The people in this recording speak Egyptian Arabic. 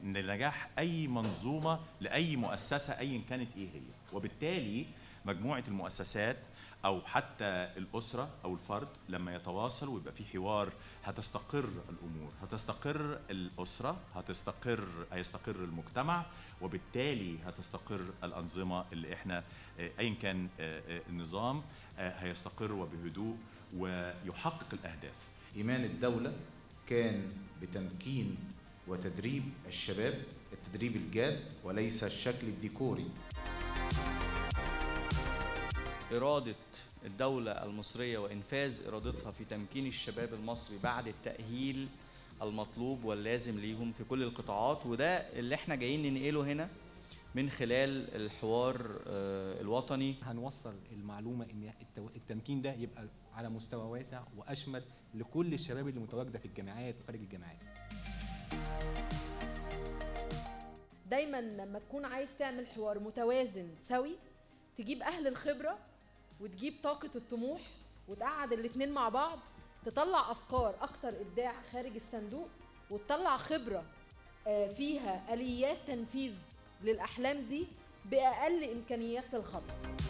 لنجاح اي منظومه لاي مؤسسه ايا كانت ايه هي وبالتالي مجموعه المؤسسات او حتى الاسره او الفرد لما يتواصل ويبقى في حوار هتستقر الامور هتستقر الاسره هتستقر هيستقر المجتمع وبالتالي هتستقر الانظمه اللي احنا آه، ايا كان آه، آه، النظام آه، هيستقر وبهدوء ويحقق الاهداف إيمان الدولة كان بتمكين وتدريب الشباب التدريب الجاد وليس الشكل الديكوري إرادة الدولة المصرية وإنفاذ إرادتها في تمكين الشباب المصري بعد التأهيل المطلوب واللازم ليهم في كل القطاعات وده اللي احنا جايين ننقله هنا من خلال الحوار آه، الوطني هنوصل المعلومه ان التو- التمكين ده يبقى على مستوى واسع واشمل لكل الشباب اللي متواجده في الجامعات وخارج الجامعات دايما لما تكون عايز تعمل حوار متوازن سوي تجيب اهل الخبره وتجيب طاقه الطموح وتقعد الاتنين مع بعض تطلع افكار اكتر ابداع خارج الصندوق وتطلع خبره آه، فيها اليات تنفيذ للاحلام دي باقل امكانيات الخطر